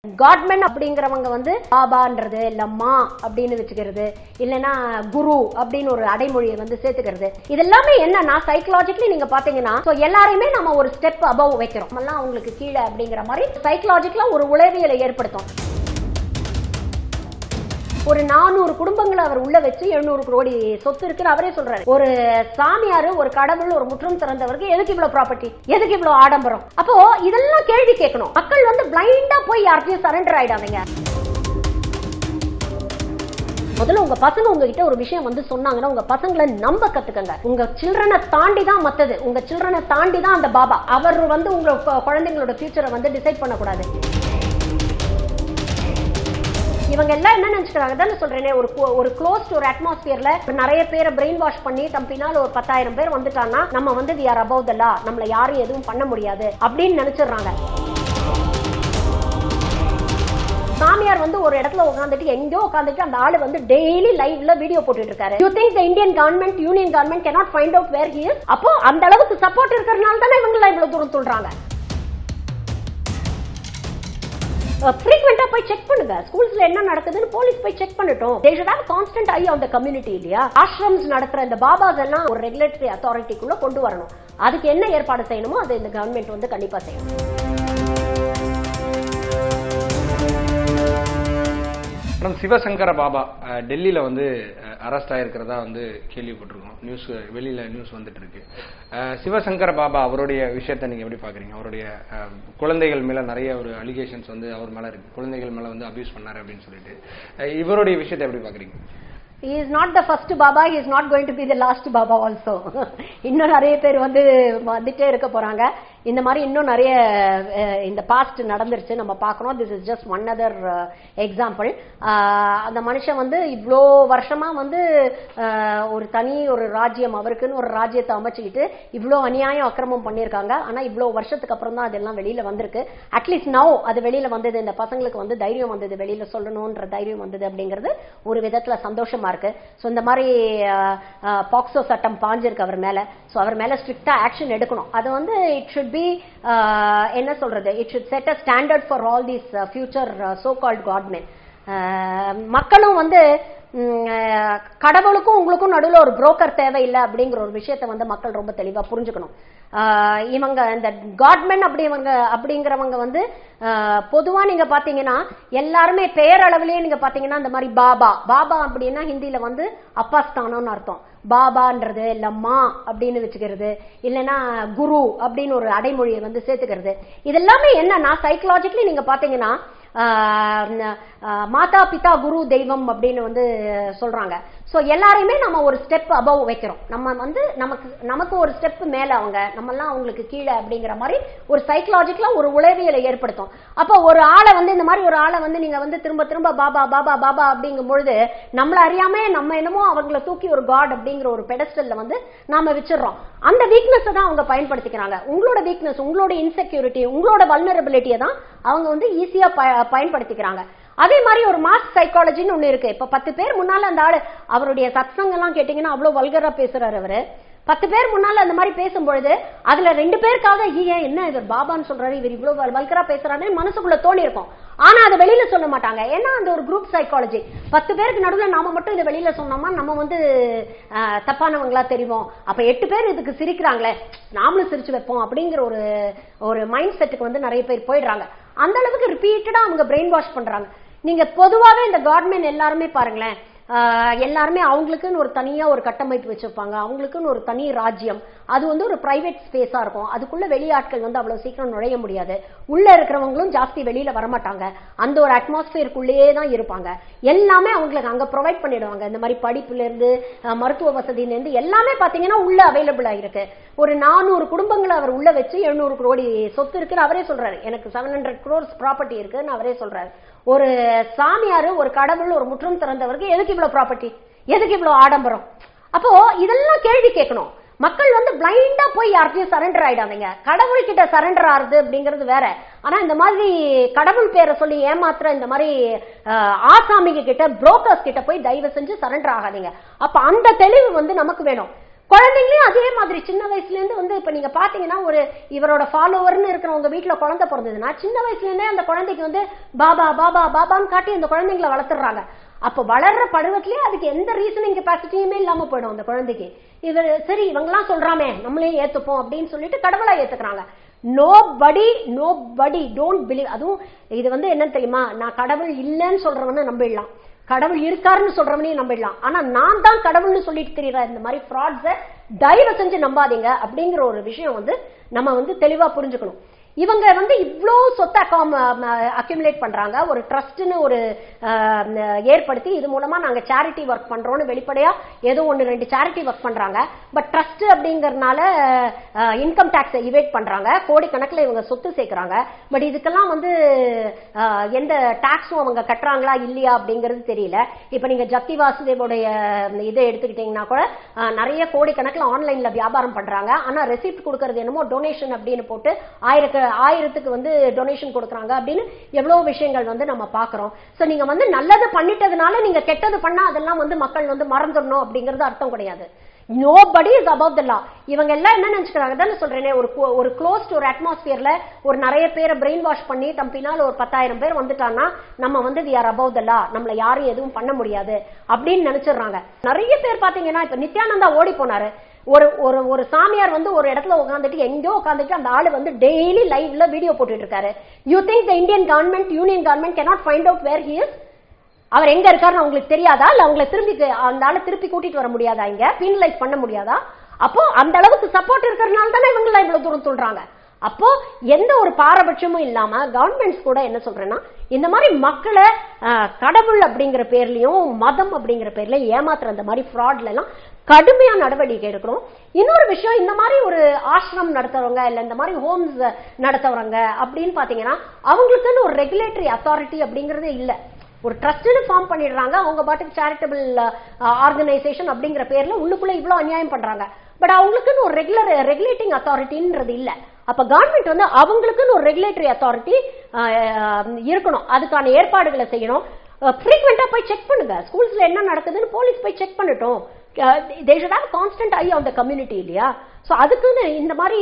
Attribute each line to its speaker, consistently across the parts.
Speaker 1: godmen அப்படிங்கிறவங்க வந்து பாபான்றது லம்மா அப்படின்னு வச்சுக்கிறது இல்லைன்னா குரு அப்படின்னு ஒரு அடைமொழியை வந்து சேர்த்துக்கிறது இதெல்லாமே என்னன்னா சைக்கலாஜிக்கலி நீங்க பாத்தீங்கன்னா so எல்லாரையுமே நம்ம ஒரு ஸ்டெப் அபவ் வைக்கிறோம் நம்மலாம் அவங்களுக்கு கீழே அப்படிங்கிற மாதிரி சைக்கலாஜிக்கலா ஒரு உளவியலை ஏற்படுத்தும் ஒரு நானூறு குடும்பங்களை அவர் உள்ள வச்சு எழுநூறு கோடி சொத்து இருக்குன்னு அவரே சொல்றாரு ஒரு சாமியாரு ஒரு கடவுள் ஒரு முற்றம் திறந்தவருக்கு எதுக்கு இவ்வளவு ப்ராப்பர்ட்டி எதுக்கு இவ்வளவு ஆடம்பரம் அப்போ இதெல்லாம் கேள்வி கேட்கணும் மக்கள் வந்து பிளைண்டா போய் யார்கிட்டயும் சரண்டர் ஆயிடாதீங்க முதல்ல உங்க பசங்க உங்ககிட்ட ஒரு விஷயம் வந்து சொன்னாங்கன்னா உங்க பசங்களை நம்ப கத்துக்கங்க உங்க சில்ட்ரனை தாண்டி தான் மத்தது உங்க சில்ட்ரனை தாண்டி தான் அந்த பாபா அவர் வந்து உங்க கு- குழந்தைங்களோட ஃபியூச்சரை வந்து டிசைட் பண்ணக்கூடாது இவங்க எல்லாம் என்ன நினைச்சுக்கிறாங்க தானே சொல்றேனே ஒரு கு- ஒரு க்ளோஸ்ட் ஒரு அட்மாஸ்பியர்ல நிறைய பேரை பிரெயின் வாஷ் பண்ணி தம் பின்னால் ஒரு பத்தாயிரம் பேர் வந்துட்டான்னா நம்ம வந்து we are above the law நம்மள யாரும் எதுவும் பண்ண முடியாது அப்படின்னு நினைச்சிடுறாங்க சாமியார் வந்து ஒரு இடத்துல உட்காந்துட்டு எங்கேயோ உட்காந்துட்டு அந்த ஆளு வந்து டெய்லி லைவ்ல வீடியோ போட்டுட்டு இருக்காரு you think the Indian government union government cannot find out where he is அப்போ அந்த அளவுக்கு சப்போர்ட் இருக்கிறதுனால தானே இவங்க எல்லாம் இவ்வளவு தூரம் சொல்றாங்க ஃப்ரீக்வெண்டா போய் செக் பண்ணுங்க ஸ்கூல்ஸ்ல என்ன நடக்குதுன்னு போலீஸ் போய் செக் பண்ணட்டும் they should have constant eye on the community இல்லையா ஆஷ்ரம்ஸ் நடக்கிற இந்த பாபாஸ் எல்லாம் ஒரு ரெகுலேட்டரி அத்தாரிட்டிக்குள்ள கொண்டு வரணும் அதுக்கு என்ன ஏற்பாடு செய்யணுமோ அது இந்த கவர்மெண்ட் வந்து கண்டிப்பா செய்யணும்
Speaker 2: மேடம் சிவசங்கர பாபா அஹ், டெல்லியில வந்து அரெஸ்ட் ஆயிருக்கிறதா வந்து கேள்விப்பட்டிருக்கோம் நியூஸ் வெளியில நியூஸ் வந்துட்டு இருக்கு அஹ், சிவசங்கர பாபா அவருடைய விஷயத்தை நீங்க எப்படி பாக்குறீங்க அவருடைய அஹ், குழந்தைகள் மேல நிறைய ஒரு அலிகேஷன்ஸ் வந்து அவர் மேல இருக்கு குழந்தைகள் மேல வந்து அபியூஸ் பண்ணாரு அப்படின்னு சொல்லிட்டு அஹ், இவருடைய விஷயத்தை எப்படி பாக்குறீங்க
Speaker 1: he is not the first baba he is not going to be the last baba also இன்னும் நிறைய பேர் வந்து வந்துட்டே இருக்க போறாங்க இந்த மாதிரி இன்னும் நிறைய அஹ், இந்த பாஸ்ட் நடந்துருச்சு நம்ம பார்க்கணும் this is just one other example அந்த மனுஷன் வந்து இவ்வளோ வருஷமா வந்து அஹ், ஒரு தனி ஒரு ராஜ்யம் அவருக்குன்னு ஒரு ராஜ்யத்தை அமைச்சுக்கிட்டு இவ்வளோ அநியாயம் அக்கிரமம் பண்ணியிருக்காங்க ஆனா இவ்வளோ வருஷத்துக்கு அப்புறம் தான் அதெல்லாம் வெளியில வந்திருக்கு அட்லீஸ்ட் நவ் அது வெளியில வந்தது இந்த பசங்களுக்கு வந்து தைரியம் வந்தது வெளியில சொல்லணும்ன்ற தைரியம் வந்தது அப்படிங்கிறது ஒரு விதத்துல சந்தோஷமா இருக்கு ஸோ இந்த மாதிரி பாக்ஸோ சட்டம் பாஞ்சிருக்கு அவர் மேல ஸோ அவர் மேல ஸ்ட்ரிக்டா ஆக்ஷன் எடுக்கணும் அது வந்து இட் ஷுட் பி என்ன சொல்றது it should set a standard for all these future so called godmen மக்களும் வந்து ம், அஹ், கடவுளுக்கும் உங்களுக்கும் நடுவில் ஒரு புரோக்கர் தேவையில்லை அப்படிங்கிற ஒரு விஷயத்தை வந்து மக்கள் ரொம்ப தெளிவா புரிஞ்சுக்கணும் ஆஹ் இவங்க இந்த காட்மென் அப்படிவங்க அப்படிங்கிறவங்க வந்து ஆஹ் பொதுவா நீங்க பாத்தீங்கன்னா எல்லாருமே பேரளவிலேயே நீங்க பாத்தீங்கன்னா இந்த மாதிரி பாபா பாபா அப்படின்னா ஹிந்தில வந்து அப்பா ஸ்தானம்னு அர்த்தம் பாபான்றது லம்மா அப்படின்னு வச்சுக்கிறது இல்லைன்னா குரு அப்படின்னு ஒரு அடைமொழியை வந்து சேர்த்துக்கிறது இதெல்லாமே என்னன்னா சைக்கலாஜிக்கலி நீங்க பாத்தீங்கன்னா ஆஹ் ஆஹ் மாதா பிதா குரு தெய்வம் அப்படின்னு வந்து சொல்றாங்க சோ எல்லாரையுமே நம்ம ஒரு ஸ்டெப் அபவ் வைக்கிறோம் நம்ம வந்து நமக்கு நமக்கு ஒரு ஸ்டெப் மேல அவங்க நம்ம எல்லாம் அவங்களுக்கு கீழே அப்படிங்கிற மாதிரி ஒரு சைக்கலாஜிக்கலா ஒரு உளவியலை ஏற்படுத்தும் அப்போ ஒரு ஆளை வந்து இந்த மாதிரி ஒரு ஆளை வந்து நீங்க வந்து திரும்ப திரும்ப பாபா பாபா பாபா அப்படிங்கும் பொழுது நம்மள அறியாம நம்ம என்னமோ அவங்கள தூக்கி ஒரு காட் அப்படிங்கிற ஒரு பெடஸ்டல்ல வந்து நாம வச்சிடுறோம் அந்த வீக்னஸ் தான் அவங்க பயன்படுத்திக்கிறாங்க உங்களோட வீக்னஸ் உங்களோட இன்செக்யூரிட்டி உங்களோட வல்னரபிலிட்டியை தான் அவங்க வந்து ஈஸியா பயன்படுத்திக்கிறாங்க அதே மாதிரி ஒரு மாஸ் சைக்காலஜின்னு ஒண்ணு இருக்கு இப்ப பத்து பேர் முன்னால அந்த ஆளு அவருடைய சத்சங்க எல்லாம் கேட்டீங்கன்னா அவ்வளவு வல்கரா பேசுறாரு அவரு பத்து பேர் முன்னால அந்த மாதிரி பேசும்பொழுது அதுல ரெண்டு பேருக்காக ஏன் என்ன இவர் பாபான்னு சொல்றாரு இவர் இவ்வளவு வல்- வல்கரா பேசுறாருன்னு மனசுக்குள்ள தோணி இருக்கும் ஆனா அதை வெளியில சொல்ல மாட்டாங்க ஏன்னா அந்த ஒரு குரூப் சைக்காலஜி பத்து பேருக்கு நடுவுல நாம மட்டும் இதை வெளியில சொன்னோம்னா நம்ம வந்து ஆஹ், தப்பானவங்களா தெரியும் அப்ப எட்டு பேர் இதுக்கு சிரிக்கிறாங்களே நாமளும் சிரிச்சு வைப்போம் அப்படிங்கிற ஒரு ஒரு மைண்ட் செட்டுக்கு வந்து நிறைய பேர் போயிடுறாங்க அந்த அளவுக்கு ரிப்பீட்டடா அவங்க பிரெயின் வாஷ் பண்றாங்க நீங்க பொதுவாவே இந்த காட்மென் எல்லாருமே பாருங்களேன் ஆஹ் எல்லாருமே அவங்களுக்குன்னு ஒரு தனியா ஒரு கட்டமைப்பு வச்சிருப்பாங்க அவங்களுக்குன்னு ஒரு தனி ராஜ்யம் அது வந்து ஒரு பிரைவேட் ஸ்பேஸா இருக்கும் அதுக்குள்ள வெளியாட்கள் வந்து அவ்வளவு சீக்கிரம் நுழைய முடியாது உள்ள இருக்கிறவங்களும் ஜாஸ்தி வெளியில வரமாட்டாங்க அந்த ஒரு அட்மாஸ்பியருக்குள்ளேயே தான் இருப்பாங்க எல்லாமே அவங்களுக்கு அங்க ப்ரொவைட் பண்ணிடுவாங்க இந்த மாதிரி படிப்புல இருந்து அஹ், மருத்துவ வசதியில இருந்து எல்லாமே பாத்தீங்கன்னா உள்ள அவைலபிளா இருக்கு ஒரு நானூறு குடும்பங்களை அவர் உள்ள வச்சு எழுநூறு கோடி சொத்து இருக்குன்னு அவரே சொல்றாரு எனக்கு செவன் ஹண்ட்ரட் க்ரோர்ஸ் ப்ராப்பர்ட்டி இருக்குன்னு அவரே சொல்றாரு ஒரு சாமியாரு ஒரு கடவுள் ஒரு முற்றம் திறந்தவருக்கு எதுக்கு இவ்வளவு ப்ராப்பர்ட்டி எதுக்கு இவ்வளவு ஆடம்பரம் அப்போ இதெல்லாம் கேள்வி கேட்கணும் மக்கள் வந்து பிளைண்டா போய் யார்கிட்டயும் சரண்டர் ஆயிடாதீங்க கடவுள் கிட்ட சரண்டர் ஆறுது அப்படிங்கிறது வேற ஆனா இந்த மாதிரி கடவுள் பேரை சொல்லி ஏமாத்துற இந்த மாதிரி அஹ், ஆசாமிங்க கிட்ட புரோக்கர்ஸ் கிட்ட போய் தயவு செஞ்சு சரண்டர் ஆகாதீங்க அப்ப அந்த தெளிவு வந்து நமக்கு வேணும் குழந்தைங்களையும் அதே மாதிரி சின்ன வயசுல இருந்து வந்து இப்ப நீங்க பாத்தீங்கன்னா ஒரு இவரோட ஃபாலோவர்னு இருக்கிறவங்க வீட்டுல குழந்தை பிறந்ததுன்னா சின்ன வயசுல இருந்தே அந்த குழந்தைக்கு வந்து பாபா பாபா பாபான்னு காட்டி அந்த குழந்தைங்களை வளர்த்துறாங்க அப்ப வளர்ற பருவத்திலேயே அதுக்கு எந்த ரீசனிங் கெப்பாசிட்டியுமே இல்லாம போயிடும் அந்த குழந்தைக்கு இது சரி இவங்கெல்லாம் சொல்றாமே நம்மளே ஏத்துப்போம் அப்படின்னு சொல்லிட்டு கடவுளா ஏத்துக்கிறாங்க nobody nobody don't believe அதுவும் இது வந்து என்ன தெரியுமா நான் கடவுள் இல்லைன்னு சொல்றவன நம்பிடலாம் கடவுள் இருக்காருன்னு சொல்றவனையும் நம்பிடலாம் ஆனா நான் தான் கடவுள்னு சொல்லிட்டு தெரியற இந்த மாதிரி ஃப்ராட்ஸ தயவு செஞ்சு நம்பாதீங்க அப்படிங்கிற ஒரு விஷயம் வந்து நம்ம வந்து தெளிவா புரிஞ்சுக்கணும் இவங்க வந்து இவ்ளோ சொத்தை அக்யூமுலேட் பண்றாங்க ஒரு ட்ரஸ்ட்னு ஒரு அஹ், ஏற்படுத்தி இது மூலமா நாங்க சேரிட்டி ஒர்க் பண்றோம்னு வெளிப்படையா ஏதோ ஒன்னு ரெண்டு சேரிட்டி ஒர்க் பண்றாங்க பட் ட்ரஸ்ட் அப்படிங்கறதுனால இன்கம் டாக்ஸ் இவேட் பண்றாங்க கோடிக்கணக்கில் இவங்க சொத்து சேர்க்கறாங்க பட் இதுக்கெல்லாம் வந்து அஹ், எந்த டாக்ஸும் அவங்க கட்டுறாங்களா இல்லையா அப்படிங்கிறது தெரியல இப்ப நீங்க ஜப்தி வாசுதேவோடைய இதை எடுத்துக்கிட்டீங்கன்னா கூட அஹ், நிறைய கோடிக்கணக்கில் ஆன்லைன்ல வியாபாரம் பண்றாங்க ஆனா ரெசிப்ட் கொடுக்கறது என்னமோ டொனேஷன் அப்படின்னு போட்டு ஆயிரக்கு ஆயிரத்துக்கு வந்து டொனேஷன் கொடுக்கறாங்க அப்படின்னு எவ்வளவு விஷயங்கள் வந்து நம்ம பாக்குறோம் சோ நீங்க வந்து நல்லது பண்ணிட்டதுனால நீங்க கெட்டது பண்ணா அதெல்லாம் வந்து மக்கள் வந்து மறந்துடணும் அப்படிங்கிறது அர்த்தம் கிடையாது நோ படி இஸ் அபவ் த லா இவங்க எல்லாம் என்ன நினைச்சுக்கிறாங்க தானே சொல்றேனே ஒரு கு- ஒரு க்ளோஸ்ட் ஒரு அட்மாஸ்பியர்ல ஒரு நிறைய பேரை பிரெயின் வாஷ் பண்ணி தம் பின்னால் ஒரு பத்தாயிரம் பேர் வந்துட்டான்னா நம்ம வந்து we are above the law நம்மள யாரும் எதுவும் பண்ண முடியாது அப்படின்னு நினைச்சிடுறாங்க நிறைய பேர் பாத்தீங்கன்னா இப்ப நித்யானந்தா ஓடி போனாரு ஒரு ஒரு ஒரு சாமியார் வந்து ஒரு இடத்துல உட்காந்துட்டு எங்கேயோ உட்காந்துட்டு அந்த ஆளு வந்து டெய்லி லைவ்ல வீடியோ போட்டுட்டு இருக்காரு you think the Indian government union government cannot find out where he is அவர் எங்க இருக்காருன்னு உங்களுக்கு தெரியாதா இல்ல அவங்களை திரும்பி அந்த ஆளை திருப்பி கூட்டிட்டு வர முடியாதா இங்க பீனலைஸ் பண்ண முடியாதா அப்போ அந்த அளவுக்கு சப்போர்ட் இருக்கிறதுனால தானே இவங்க எல்லாம் இவ்வளவு தூரம் சொல்றாங்க அப்போ எந்த ஒரு பாரபட்சமும் இல்லாம கவர்மெண்ட்ஸ் கூட என்ன சொல்றேன்னா இந்த மாதிரி மக்களை அஹ், கடவுள் அப்படிங்கிற பேர்லயும் மதம் அப்படிங்கிற பேர்லயும் ஏமாத்துற அந்த மாதிரி ஃப்ராட்ல எல்லாம் கடுமையா நடவடிக்கை எடுக்கணும் இன்னொரு விஷயம் இந்த மாதிரி ஒரு ஆசிரம் நடத்துறவங்க இல்ல இந்த மாதிரி ஹோம்ஸ் நடத்துறவங்க அப்படின்னு பாத்தீங்கன்னா அவங்களுக்குன்னு ஒரு ரெகுலேட்டரி அத்தாரிட்டி அப்படிங்கறதே இல்ல ஒரு ட்ரஸ்ட்னு ஃபார்ம் பண்ணிடுறாங்க அவங்க பாட்டுக்கு சேரிட்டபிள் ஆர்கனைசேஷன் அப்படிங்கிற பேர்ல உள்ளுக்குள்ள இவ்வளவு அநியாயம் பண்றாங்க பட் அவங்களுக்குன்னு ஒரு ரெகுலர் ரெகுலேட்டிங் அத்தாரிட்டின்றது இல்ல அப்ப கவர்மெண்ட் வந்து அவங்களுக்குன்னு ஒரு ரெகுலேட்டரி அத்தாரிட்டி இருக்கணும் அதுக்கான ஏற்பாடுகளை செய்யணும் ஃப்ரீக்வெண்டா போய் செக் பண்ணுங்க ஸ்கூல்ஸ்ல என்ன நடக்குதுன்னு போலீஸ் போய் செக் பண்ணட்டும் they should have constant eye on the community இல்லையா சோ அதுக்குன்னு இந்த மாதிரி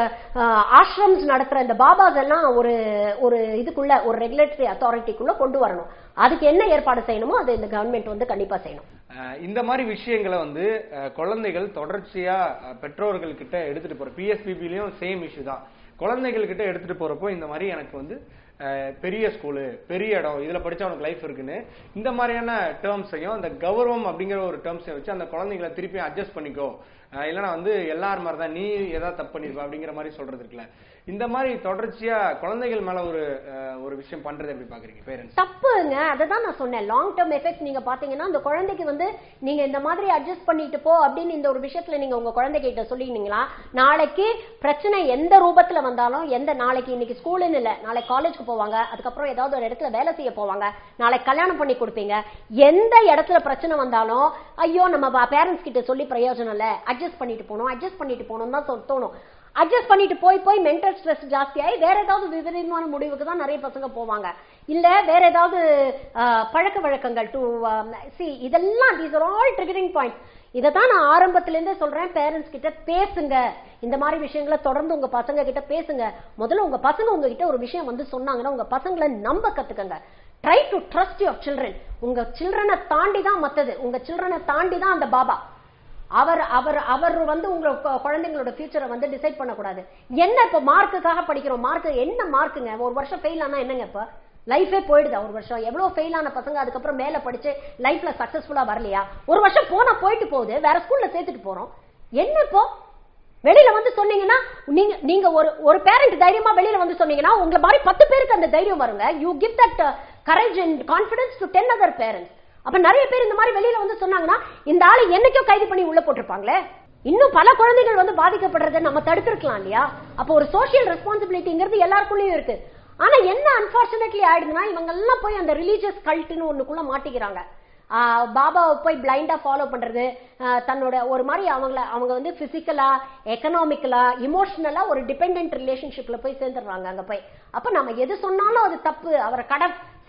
Speaker 1: ஆஷ்ரம்ஸ் நடத்துற இந்த பாபாஸ் எல்லாம் ஒரு ஒரு இதுக்குள்ள ஒரு ரெகுலேட்டரி அத்தாரிட்டிக்குள்ள கொண்டு வரணும் அதுக்கு என்ன ஏற்பாடு செய்யணுமோ அது இந்த கவர்மெண்ட் வந்து கண்டிப்பா செய்யணும்
Speaker 2: அஹ் இந்த மாதிரி விஷயங்களை வந்து அஹ், குழந்தைகள் தொடர்ச்சியா அஹ், பெற்றோர்கள் கிட்ட எடுத்துட்டு போற பிஎஸ்பிபிலையும் சேம் இஷ்யூ தான் குழந்தைகள் கிட்ட எடுத்துட்டு போறப்போ இந்த மாதிரி எனக்கு வந்து அஹ், பெரிய ஸ்கூலு பெரிய இடம் இதுல படிச்சா உனக்கு லைஃப் இருக்குன்னு இந்த மாதிரியான டேர்ம்ஸையும் அந்த கௌரவம் அப்படிங்கிற ஒரு டேர்ம்ஸையும் வச்சு அந்த குழந்தைகளை திருப்பி அட்ஜஸ்ட் பண்ணிக்கோ அஹ், இல்லைன்னா வந்து எல்லார் மாதிரி தான் நீ ஏதாவது தப்பு பண்ணிருப்ப அப்படிங்கிற மாதிரி சொல்றது இருக்குல்ல இந்த மாதிரி தொடர்ச்சியா குழந்தைகள் மேல ஒரு அஹ், ஒரு விஷயம் பண்றது எப்படி பாக்குறீங்க பேரண்ட்ஸ்
Speaker 1: தப்புங்க அதை தான் நான் சொன்னேன் லாங் டேர்ம் எஃபெக்ட் நீங்க பாத்தீங்கன்னா அந்த குழந்தைக்கு வந்து நீங்க இந்த மாதிரி அட்ஜஸ்ட் பண்ணிட்டு போ அப்படின்னு இந்த ஒரு விஷயத்துல நீங்க உங்க குழந்தைகிட்ட சொல்லினீங்களா நாளைக்கு பிரச்சனை எந்த ரூபத்துல வந்தாலும் எந்த நாளைக்கு இன்னைக்கு ஸ்கூலுன்னு இல்ல நாளைக்கு காலேஜ்க்கு போவாங்க அதுக்கப்புறம் ஏதாவது ஒரு இடத்துல வேலை செய்ய போவாங்க நாளைக்கு கல்யாணம் பண்ணி கொடுப்பீங்க எந்த இடத்துல பிரச்சனை வந்தாலும் ஐயோ நம்ம பேரண்ட்ஸ் கிட்ட சொல்லி பிரயோஜனம் இல்ல அட்ஜஸ்ட் பண்ணிட்டு போகணும் அட்ஜஸ்ட் பண்ணிட்டு போகணும் தான் சொ- தோணும் அட்ஜஸ்ட் பண்ணிட்டு போய் போய் மென்டல் ஸ்ட்ரெஸ் ஜாஸ்தியாகி வேற ஏதாவது விபரீதமான முடிவுக்கு தான் நிறைய பசங்க போவாங்க இல்ல வேற ஏதாவது அஹ், பழக்க வழக்கங்கள் டு சி இதெல்லாம் these are all triggering point இதை தான் நான் ஆரம்பத்துல இருந்தே சொல்றேன் பேரண்ட்ஸ் கிட்ட பேசுங்க இந்த மாதிரி விஷயங்களை தொடர்ந்து உங்க பசங்க கிட்ட பேசுங்க முதல்ல உங்க பசங்க உங்ககிட்ட ஒரு விஷயம் வந்து சொன்னாங்கன்னா உங்க பசங்களை நம்ப கத்துக்கங்க try to trust your children உங்க சில்ட்ரனை தாண்டி தான் மத்தது உங்க சில்ட்ரனை தாண்டி தான் அந்த பாபா அவர் அவர் அவர் வந்து உங்க கு- குழந்தைங்களோட ஃபியூச்சரை வந்து டிசைட் பண்ணக்கூடாது என்ன இப்ப மார்க்குக்காக படிக்கிறோம் மார்க் என்ன மார்க்குங்க ஒரு வருஷம் ஃபெயில் ஆனா என்னங்க இப்ப லைஃபே போயிடுதா ஒரு வருஷம் எவ்வளவு ஃபெயில் ஆன பசங்க அதுக்கப்புறம் மேல படிச்சு லைஃப்ல சக்சஸ்ஃபுல்லா வரலையா ஒரு வருஷம் போனா போயிட்டு போகுது வேற ஸ்கூல்ல சேர்த்துட்டு போறோம் என்ன இப்போ வெளியில வந்து சொன்னீங்கன்னா நீங்க நீங்க ஒரு ஒரு பேரண்ட் தைரியமா வெளியில வந்து சொன்னீங்கன்னா உங்களை மாதிரி பத்து பேருக்கு அந்த தைரியம் வருங்க you give that courage and confidence to ten other parents அப்ப நிறைய பேர் இந்த மாதிரி வெளியில வந்து சொன்னாங்கன்னா இந்த ஆளை என்னைக்கோ கைது பண்ணி உள்ள போட்டிருப்பாங்களே இன்னும் பல குழந்தைகள் வந்து பாதிக்கப்படுறதை நம்ம தடுத்திருக்கலாம் இல்லையா அப்போ ஒரு சோஷியல் ரெஸ்பான்சிபிலிட்டிங்கிறது எல்லாருக்குள்ளயும் இருக்கு ஆனா என்ன அன்பார்ச்சுனேட்லி ஆயிடுதுன்னா இவங்க எல்லாம் போய் அந்த ரிலீஜியஸ் கல்ட்டுன்னு ஒண்ணுக்குள்ள மாட்டிக்கிறாங்க ஆஹ் பாபாவை போய் பிளைண்டா ஃபாலோ பண்றது ஆஹ் தன்னோட ஒரு மாதிரி அவங்கள அவங்க வந்து பிசிக்கலா எக்கனாமிக்கலா இமோஷனலா ஒரு டிபெண்ட் ரிலேஷன்ஷிப்ல போய் சேர்ந்துடுறாங்க அங்க போய் அப்ப நம்ம எது சொன்னாலும் அது தப்பு அவரை கட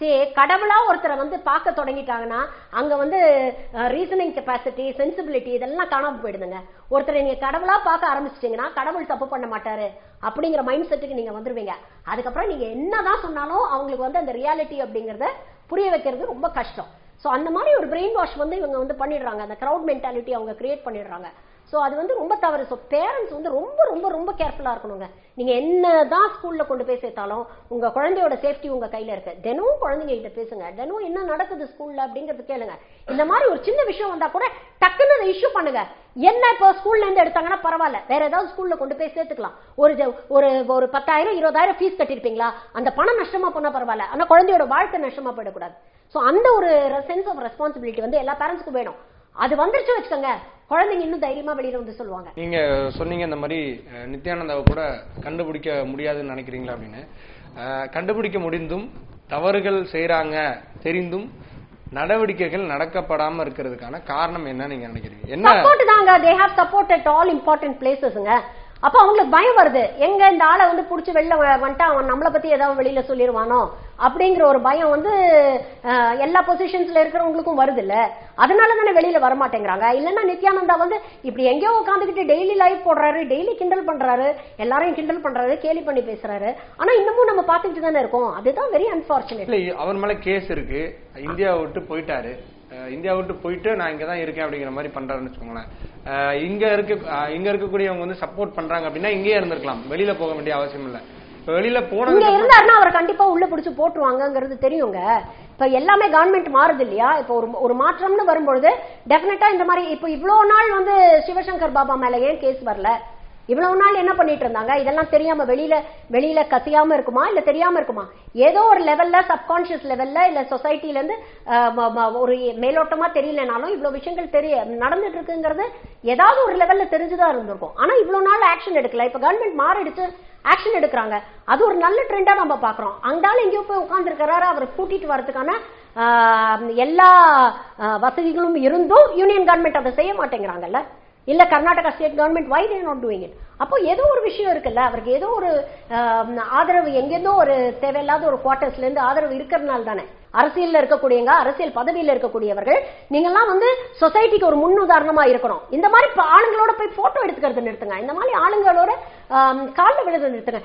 Speaker 1: சரி கடவுளா ஒருத்தரை வந்து பார்க்க தொடங்கிட்டாங்கன்னா அங்க வந்து ரீசனிங் கெப்பாசிட்டி சென்சிபிலிட்டி இதெல்லாம் காணாம போயிடுதுங்க ஒருத்தரை நீங்க கடவுளா பார்க்க ஆரம்பிச்சிட்டீங்கன்னா கடவுள் தப்பு பண்ண மாட்டாரு அப்படிங்கிற மைண்ட் செட்டுக்கு நீங்க வந்துருவீங்க அதுக்கப்புறம் நீங்க என்னதான் சொன்னாலும் அவங்களுக்கு வந்து அந்த ரியாலிட்டி அப்படிங்கறத புரிய வைக்கிறது ரொம்ப கஷ்டம் சோ அந்த மாதிரி ஒரு பிரெயின் வாஷ் வந்து இவங்க வந்து பண்ணிடுறாங்க அந்த கிரவுட் மென்டாலிட்டி அவங்க கிரியேட் பண்ணிடுறாங்க சோ அது வந்து ரொம்ப தவறு சோ பேரண்ட்ஸ் வந்து ரொம்ப ரொம்ப ரொம்ப கேர்ஃபுல்லா இருக்கணுங்க நீங்க என்னதான் ஸ்கூல்ல கொண்டு போய் சேர்த்தாலும் உங்க குழந்தையோட சேஃப்டி உங்க கையில இருக்கு தினமும் குழந்தைங்க கிட்ட பேசுங்க தினம் என்ன நடக்குது ஸ்கூல்ல அப்படிங்கறது கேளுங்க இந்த மாதிரி ஒரு சின்ன விஷயம் வந்தா கூட டக்குன்னு அதை இஷ்யூ பண்ணுங்க என்ன இப்போ ஸ்கூல்ல இருந்து எடுத்தாங்கன்னா பரவாயில்ல வேற ஏதாவது ஸ்கூல்ல கொண்டு போய் சேர்த்துக்கலாம் ஒரு ஜ- ஒரு ஒரு பத்தாயிரம் இருபதாயிரம் ஃபீஸ் கட்டிருப்பீங்களா அந்த பணம் நஷ்டமா போனா பரவாயில்ல ஆனா குழந்தையோட வாழ்க்கை நஷ்டமா போயிடக்கூடாது சோ அந்த ஒரு சென்ஸ் ஆஃப் ரெஸ்பான்சிபிலிட்டி வந்து எல்லா பேரண்ட்ஸ்க்கும் வேணும் அது வந்துருச்சு வச்சுக்கோங்க குழந்தைங்க இன்னும் தைரியமா வெளியில வந்து சொல்லுவாங்க
Speaker 2: நீங்க சொன்னீங்க இந்த மாதிரி அஹ், நித்யானந்தாவை கூட கண்டுபிடிக்க முடியாதுன்னு நினைக்கிறீங்களா அப்படின்னு அஹ், கண்டுபிடிக்க முடிந்தும் தவறுகள் செய்றாங்க தெரிந்தும் நடவடிக்கைகள் நடக்கப்படாம இருக்கிறதுக்கான காரணம் என்ன நீங்க நினைக்கிறீங்க என்ன
Speaker 1: சப்போர்ட் தாங்க they have support at all important பிளேசஸ்ங்க அப்ப அவங்களுக்கு பயம் வருது எங்க இந்த ஆளை வந்து புடிச்சு வெளில வ- வந்துட்டா அவன் நம்மளை பத்தி ஏதாவது வெளியில சொல்லிடுவானோ அப்படிங்கிற ஒரு பயம் வந்து அஹ், எல்லா பொசிஷன்ஸ்ல இருக்கிறவங்களுக்கும் வருது இல்ல அதனால தானே வெளியில வர மாட்டேங்கிறாங்க இல்லன்னா நித்யானந்தா வந்து இப்படி எங்கேயோ உட்காந்துக்கிட்டு டெய்லி லைவ் போடுறாரு டெய்லி கிண்டல் பண்றாரு எல்லாரையும் கிண்டல் பண்றாரு கேலி பண்ணி பேசுறாரு ஆனா இன்னமும் நம்ம பாத்துக்கிட்டு தானே இருக்கோம் அதுதான் வெரி அன்பார்ச்சுனேட்
Speaker 2: இல்ல அவர் மேல கேஸ் இருக்கு இந்தியாவை விட்டு போயிட்டாரு அஹ், இந்தியாவை விட்டு போயிட்டு நான் இங்க தான் இருக்கேன் அப்படிங்கிற மாதிரி பண்றாருன்னு வச்சுக்கோங்களேன் அஹ், இங்க இருக்க அஹ், இங்க இருக்கக்கூடியவங்க வந்து சப்போர்ட் பண்றாங்க அப்படின்னா இங்கேயே இருந்திருக்கலாம் வெளியில போக வேண்டிய அவசியம் இல்ல இப்ப வெளியில
Speaker 1: இங்க
Speaker 2: போனதுக்கு அப்புறம்
Speaker 1: இருந்தாருன்னா அவரை கண்டிப்பா உள்ள பிடிச்சு போட்டுருவாங்கங்கிறது தெரியுங்க இப்ப எல்லாமே கவர்மெண்ட் மாறுது இல்லையா இப்ப ஒரு ஒரு மாற்றம்னு வரும்பொழுது டெஃபினட்டா இந்த மாதிரி இப்ப இவ்வளவு நாள் வந்து சிவசங்கர் பாபா மேல ஏன் கேஸ் வரல இவ்வளவு நாள் என்ன பண்ணிட்டு இருந்தாங்க இதெல்லாம் தெரியாம வெளியில வெளியில கசியாம இருக்குமா இல்ல தெரியாம இருக்குமா ஏதோ ஒரு லெவல்ல சப்கான்சியஸ் லெவல்ல இல்ல சொசைட்டில இருந்து அஹ், ம- ம- ஒரு மேலோட்டமா தெரியலனாலும் இவ்வளவு விஷயங்கள் தெரிய நடந்துட்டு இருக்குங்கிறது ஏதாவது ஒரு லெவல்ல தெரிஞ்சுதான் இருந்திருக்கும் ஆனா இவ்வளவு நாள் ஆக்ஷன் எடுக்கல இப்ப கவர்மெண்ட் மாறிடுச்சு ஆக்ஷன் எடுக்கிறாங்க அது ஒரு நல்ல ட்ரெண்டா நம்ம பாக்குறோம் அங்கால எங்கேயோ போய் உட்கார்ந்துருக்கிறாரு அவரை கூட்டிட்டு வரதுக்கான ஆஹ், எல்லா ஆஹ், வசதிகளும் இருந்தும் யூனியன் கவர்மெண்ட் அதை செய்ய மாட்டேங்கிறாங்கல்ல இல்ல Karnataka state government why they not doing it அப்போ ஏதோ ஒரு விஷயம் இருக்குல்ல அவருக்கு ஏதோ ஒரு ஆஹ், ஆதரவு எங்கேருந்தோ ஒரு தேவையில்லாத ஒரு குவார்டர்ஸ்ல இருந்து ஆதரவு இருக்கிறதுனால தானே அரசியல்ல இருக்கக்கூடியவங்க அரசியல் பதவியில இருக்கக்கூடியவர்கள் நீங்கெல்லாம் வந்து சொசைட்டிக்கு ஒரு முன் உதாரணமா இருக்கணும் இந்த மாதிரி ப- ஆளுங்களோட போய் போட்டோ எடுத்துக்கிறது நிறுத்துங்க இந்த மாதிரி ஆளுங்களோட காலில் விழுது நிறுத்துங்க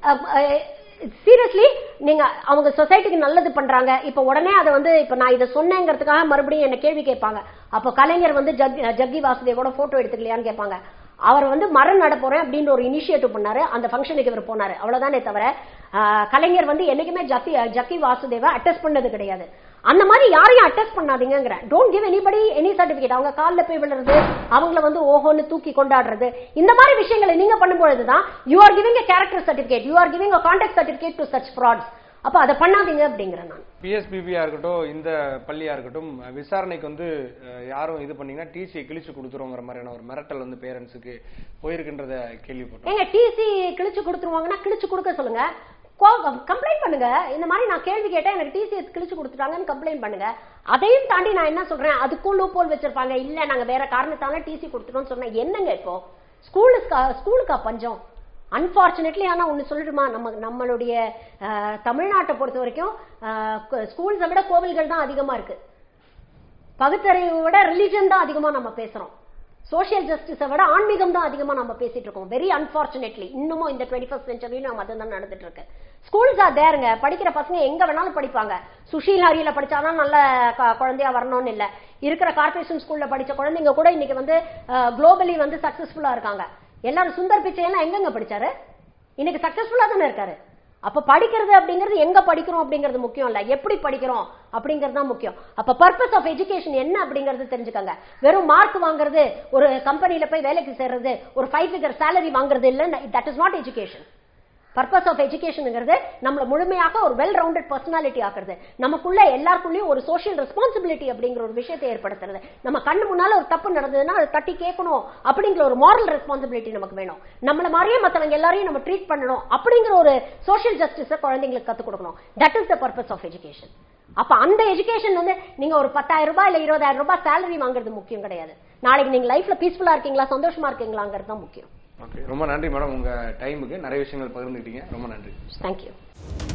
Speaker 1: சீரியஸ்லி நீங்க அவங்க சொசைட்டிக்கு நல்லது பண்றாங்க இப்ப உடனே அதை வந்து இப்ப நான் இதை சொன்னேங்கிறதுக்காக மறுபடியும் என்ன கேள்வி கேட்பாங்க அப்போ கலைஞர் வந்து ஜக் ஜக்கி வாசுதேவோட போட்டோ எடுத்துக்கலையான்னு கேட்பாங்க அவர் வந்து மரம் நட போறேன் அப்படின்ற ஒரு இனிஷியேட்டிவ் பண்ணாரு அந்த ஃபங்க்ஷனுக்கு இவர் போனாரு அவ்வளவுதானே தவிர ஆஹ், கலைஞர் வந்து என்னைக்குமே ஜக்கி ஜக்கி வாசுதேவ அட்டஸ்ட் பண்ணது கிடையாது அந்த மாதிரி யாரையும் அட்டஸ்ட் பண்ணாதீங்கிறேன் don't give anybody any certificate அவங்க காலில் போய் விழுறது அவங்கள வந்து ஓஹோன்னு தூக்கி கொண்டாடுறது இந்த மாதிரி விஷயங்களை நீங்க பண்ணும்பொழுது தான் you are giving a character certificate you are giving a contact certificate to such frauds அப்ப அதை பண்ணாதீங்க அப்படிங்கிறேன் நான்
Speaker 2: பிஎஸ்பிபியா இருக்கட்டும் இந்த பள்ளியா இருக்கட்டும் விசாரணைக்கு வந்து அஹ், யாரும் இது பண்ணீங்கன்னா டிசியை கிழிச்சு கொடுத்துருவோங்கிற மாதிரியான ஒரு மிரட்டல் வந்து பேரண்ட்ஸுக்கு போயிருக்குன்றத கேள்விப்பட்டோம்
Speaker 1: ஏங்க டிசி கிழிச்சு கொடுத்துருவாங்கன்னா கிழிச்சு கொடுக்க சொல்லுங்க கம்ப்ளைண்ட் பண்ணுங்க இந்த மாதிரி நான் கேள்வி கேட்டேன் எனக்கு டிசி கிழிச்சு கொடுத்துட்டாங்கன்னு கம்ப்ளைண்ட் பண்ணுங்க அதையும் தாண்டி நான் என்ன சொல்றேன் அதுக்கும் லூப் ஹோல் வச்சிருப்பாங்க இல்ல நாங்க வேற காரணத்தால டிசி கொடுத்துட்டோம்னு சொன்னேன் என்னங்க இப்போ ஸ்கூலுக்கா ஸ்கூலுக்கா பஞ்சம் அன்பார்ச்சுனேட்லி ஆனா ஒண்ணு சொல்லிடுமா நம்ம நம்மளுடைய அஹ், தமிழ்நாட்டை பொறுத்த வரைக்கும் ஸ்கூல்ஸை விட கோவில்கள் தான் அதிகமா இருக்கு பகுத்தறிவை விட ரிலிஜன் தான் அதிகமா நம்ம பேசுறோம் சோஷியல் ஜஸ்டிஸை விட ஆன்மீகம் தான் அதிகமா நம்ம பேசிட்டு இருக்கோம் வெரி அன்பார்ச்சுனேட்லி இன்னமும் இந்த டுவெண்ட்டி ஃபர்ஸ்ட் சென்ச்சுரியும் நம்ம அதுதான் நடந்துட்டு இருக்கு ஸ்கூல்ஸ் ஆர் தேருங்க படிக்கிற பசங்க எங்க வேணாலும் படிப்பாங்க சுஷீல் ஹரியில படிச்சாதான் நல்ல க- குழந்தையா வரணும்னு இல்ல இருக்கிற கார்பரேஷன் ஸ்கூல்ல படிச்ச குழந்தைங்க கூட இன்னைக்கு வந்து குளோபலி வந்து சக்சஸ்ஃபுல்லா இருக்காங்க எல்லாரும் சுந்தர் பிச்சை எல்லாம் எங்கெங்க படிச்சாரு இன்னைக்கு சக்சஸ்ஃபுல்லா தானே இருக்காரு அப்ப படிக்கிறது அப்படிங்கிறது எங்க படிக்கிறோம் அப்படிங்கிறது முக்கியம் இல்ல எப்படி படிக்கிறோம் அப்படிங்கிறது தான் முக்கியம் அப்ப பர்பஸ் ஆஃப் எஜுகேஷன் என்ன அப்படிங்கறது தெரிஞ்சுக்கங்க வெறும் மார்க் வாங்குறது ஒரு கம்பெனில போய் வேலைக்கு சேர்றது ஒரு ஃபைவ் ஃபிகர் salary வாங்குறது இல்ல that is not education purpose of எஜுகேஷனுங்கிறது நம்மள முழுமையாக ஒரு வெல் ரவுண்டட் பர்சனாலிட்டி ஆக்குறது நமக்குள்ள எல்லாருக்குள்ளயும் ஒரு சோஷியல் ரெஸ்பான்சிபிலிட்டி அப்படிங்கிற ஒரு விஷயத்தை ஏற்படுத்துறது நம்ம கண்ணு முன்னால ஒரு தப்பு நடந்ததுன்னா அதை தட்டி கேட்கணும் அப்படிங்கிற ஒரு மாரல் ரெஸ்பான்சிபிலிட்டி நமக்கு வேணும் நம்மள மாதிரியே மத்தவங்க எல்லாரையும் நம்ம ட்ரீட் பண்ணணும் அப்படிங்கிற ஒரு சோஷியல் ஜஸ்டிஸை குழந்தைங்களுக்கு கத்துக் கொடுக்கணும் that is the purpose of education அப்ப அந்த எஜுகேஷன் வந்து நீங்க ஒரு பத்தாயிரம் ரூபாய் இல்ல இருபதாயிரம் ரூபாய் salary வாங்குறது முக்கியம் கிடையாது நாளைக்கு நீங்க லைஃப்ல பீஸ்ஃபுல்லா இருக்கீங்களா சந்தோஷமா இருக்கீங்களாங்கிறது தான் முக்கியம்
Speaker 2: ஓகே ரொம்ப நன்றி மேடம் உங்க டைமுக்கு நிறைய விஷயங்கள் பகிர்ந்துக்கிட்டீங்க ரொம்ப நன்றி
Speaker 1: தேங்க்யூ